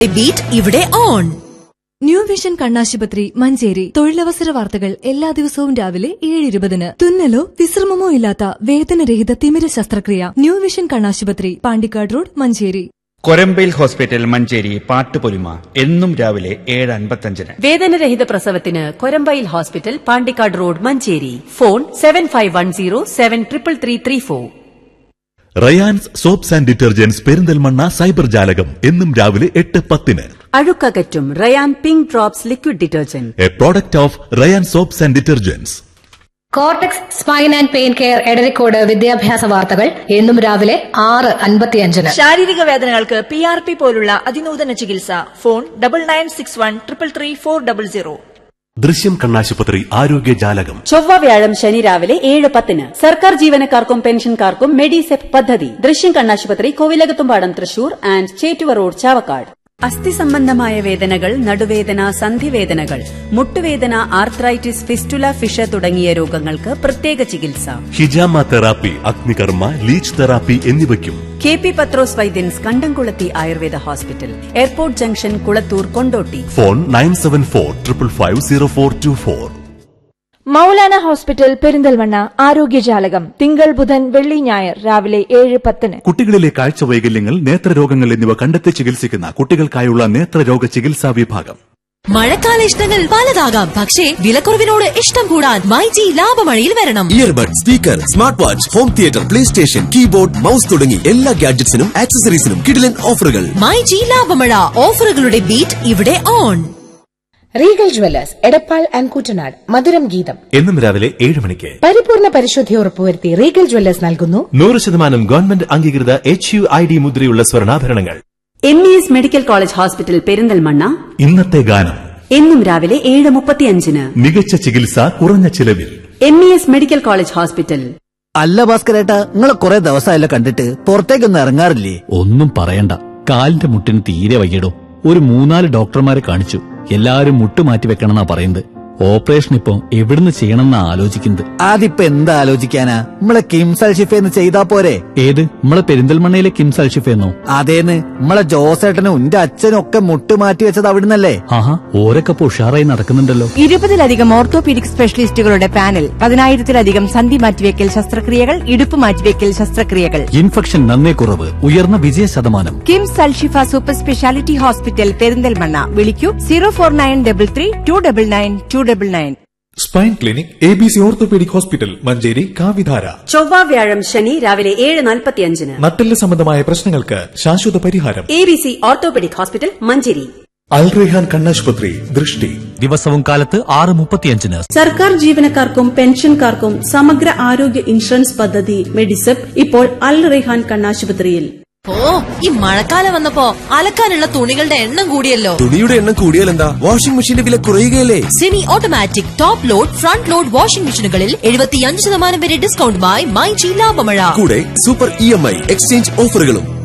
beat ഇവിടെ on new vision കണ്ണാശുപത്രി മഞ്ചേരി തൊഴിലവസര വാർത്തകൾ എല്ലാ ദിവസവും രാവിലെ ഏഴ് ഇരുപതിന് തുന്നലോ വിശ്രമമോ ഇല്ലാത്ത വേദനരഹിത തിമിര ശസ്ത്രക്രിയ ന്യൂ വിഷൻ കണ്ണാശുപത്രി പാണ്ടിക്കാട് റോഡ് മഞ്ചേരി കൊരമ്പയിൽ ഹോസ്പിറ്റൽ മഞ്ചേരി പാട്ടുപൊലിമ എന്നും രാവിലെ ഏഴ് അൻപത്തഞ്ചിന് വേദനരഹിത പ്രസവത്തിന് Korambayil hospital Pandikkad road Manjeri phone seven five one zero seven triple three three four Rayan's soaps and detergents Perinthalmanna cyber Jalakam എന്നും രാവിലെ എട്ട് പത്തിന് അഴുക്കകറ്റും Rayan pink drops liquid detergent a product of Rayan soaps and detergents cortex spine and pain care Edarikode വിദ്യാഭ്യാസ വാർത്തകൾ എന്നും രാവിലെ ആറ് അൻപത്തിയഞ്ചിന് ശാരീരിക വേദനകൾക്ക് പി ആർ പി പോലുള്ള അതിനൂതന ചികിത്സ phone double nine six one triple three four double zero Drishyam കണ്ണാശുപത്രി ആരോഗ്യ ജാലകം ചൊവ്വ വ്യാഴം ശനി രാവിലെ ഏഴ് പത്തിന് സർക്കാർ ജീവനക്കാർക്കും പെൻഷൻകാർക്കും മെഡിസെപ് പദ്ധതി ദൃശ്യം കണ്ണാശുപത്രി കോവിലകത്തുംപാടം തൃശൂർ ആൻഡ് ചേറ്റുവ റോഡ് ചാവക്കാട് അസ്ഥി സംബന്ധമായ വേദനകൾ നടുവേദന സന്ധിവേദനകൾ മുട്ടുവേദന ആർത്രൈറ്റിസ് ഫിസ്റ്റുല ഫിഷ തുടങ്ങിയ രോഗങ്ങൾക്ക് പ്രത്യേക ചികിത്സ ഹിജാമ തെറാപ്പി അഗ്നികർമ്മ ലീച്ച് തെറാപ്പി എന്നിവയ്ക്കും K P Pathros Vaidyan's Kandamkulathy Ayurveda hospital airport junction Kulathur Kondotty phone nine seven four triple five zero four two four Maulana hospital Perinthalmanna Arogyajalakam തിങ്കൾ ബുധൻ വെള്ളി ഞായർ രാവിലെ ഏഴ് പത്തിന് കുട്ടികളിലെ കാഴ്ച വൈകല്യങ്ങൾ നേത്രരോഗങ്ങൾ എന്നിവ കണ്ടെത്തി ചികിത്സിക്കുന്ന കുട്ടികൾക്കായുള്ള നേത്രരോഗ ചികിത്സാ വിഭാഗം മഴക്കാല ഇഷ്ടങ്ങൾ പലതാകാം പക്ഷേ വിലക്കുറവിനോട് ഇഷ്ടം കൂടാൻ മൈജി ലാഭമഴയിൽ വരണം earbud speaker smart watch home theatre play station keyboard mouse തുടങ്ങി എല്ലാ ഗാഡ്ജറ്റ്സിനും ആക്സസറീസിനും കിടിലൻ ഓഫറുകൾ മൈജി ലാഭമഴ ഓഫറുകളുടെ ബീറ്റ് ഇവിടെ on Regal jewellers Edappal and Kuttanad Madhuram Geetham എന്നും രാവിലെ ഏഴ് മണിക്ക് പരിപൂർണ പരിശുദ്ധി ഉറപ്പുവരുത്തി റീഗൽ ജ്വല്ലേഴ്സ് നൽകുന്നു നൂറ് ശതമാനം ഗവൺമെന്റ് അംഗീകൃത എച്ച് യു ഐ ഡി മുദ്രയുള്ള സ്വർണ്ണാഭരണങ്ങൾ M E S medical college hospital Perinthalmanna ഇന്നത്തെ ഗാനം എന്നും രാവിലെ ഏഴ് മുപ്പത്തിയഞ്ചിന് മികച്ച ചികിത്സ കുറഞ്ഞ ചിലവിൽ M E S medical college hospital അല്ല ഭാസ്കരേട്ടാ നിങ്ങളെ കുറെ ദിവസമായല്ലോ കണ്ടിട്ട് പുറത്തേക്കൊന്നും ഇറങ്ങാറില്ലേ ഒന്നും പറയണ്ട കാലിന്റെ മുട്ടിന് തീരെ വയ്യടോ ഒരു മൂന്നാല് ഡോക്ടർമാരെ കാണിച്ചു എല്ലാരും മുട്ട് മാറ്റി വെക്കണമെന്നാ പറയുന്നത് ഓപ്പറേഷൻ ഇപ്പൊ എവിടുന്ന് ചെയ്യണമെന്നാ ആലോചിക്കുന്നത് അതിപ്പോ എന്താ ആലോചിക്കാനാ നമ്മളെ കിംസൽ ഷിഫേന്ന് ചെയ്താ പോരെ ഏത് നമ്മളെ പെരിന്തൽമണ്ണയിലെ കിംസ് അൽഷിഫെന്നോ അതേന്ന് നമ്മളെ ജോസേട്ടനും ഉന്റെ അച്ഛനും ഒക്കെ മുട്ട് മാറ്റി വെച്ചത് അവിടുന്നല്ലേ ആഹാ ഓരൊക്കെ ഇപ്പൊ ഉഷാറായി നടക്കുന്നുണ്ടല്ലോ ഇരുപതിലധികം ഓർത്തോപീഡിക് സ്പെഷ്യലിസ്റ്റുകളുടെ പാനൽ പതിനായിരത്തിലധികം സന്ധി മാറ്റിവെക്കൽ ശസ്ത്രക്രിയകൾ ഇടുപ്പ് മാറ്റിവെക്കൽ ശസ്ത്രക്രിയകൾ ഇൻഫെക്ഷൻ നന്നേ കുറവ് ഉയർന്ന വിജയ ശതമാനം KIMS Alshifa super speciality hospital Perinthalmanna വിളിക്കൂ zero four nine double three two double nine two double nine spine clinic A B C orthopaedic hospital Manjeri Kavidhara ചൊവ്വ വ്യാഴം ശനി രാവിലെ ഏഴ് നാൽപ്പത്തിയഞ്ചിന് നട്ടെല്ല് സംബന്ധമായ പ്രശ്നങ്ങൾക്ക് ശാശ്വത പരിഹാരം A B C orthopaedic hospital Manjeri Al Rehan കണ്ണാശുപത്രി ദൃഷ്ടി ദിവസവും കാലത്ത് ആറ് മുപ്പത്തിയഞ്ചിന് സർക്കാർ ജീവനക്കാർക്കും പെൻഷൻകാർക്കും സമഗ്ര ആരോഗ്യ ഇൻഷുറൻസ് പദ്ധതി മെഡിസെപ് ഇപ്പോൾ അൽ റെഹാൻ കണ്ണാശുപത്രിയിൽ ഓ ഈ മഴക്കാലം വന്നപ്പോ അലക്കാനുള്ള തുണികളുടെ എണ്ണം കൂടിയല്ലോ തുണിയുടെ എണ്ണം കൂടിയാൽ എന്താ വാഷിംഗ് മെഷീന്റെ വില കുറയുകയല്ലേ semi automatic top load front load washing മെഷീനുകളിൽ എഴുപത്തിയഞ്ച് ശതമാനം വരെ ഡിസ്കൗണ്ടുമായി മൈജി ലാഭമഴ കൂടെ super E M I exchange ഓഫറുകളും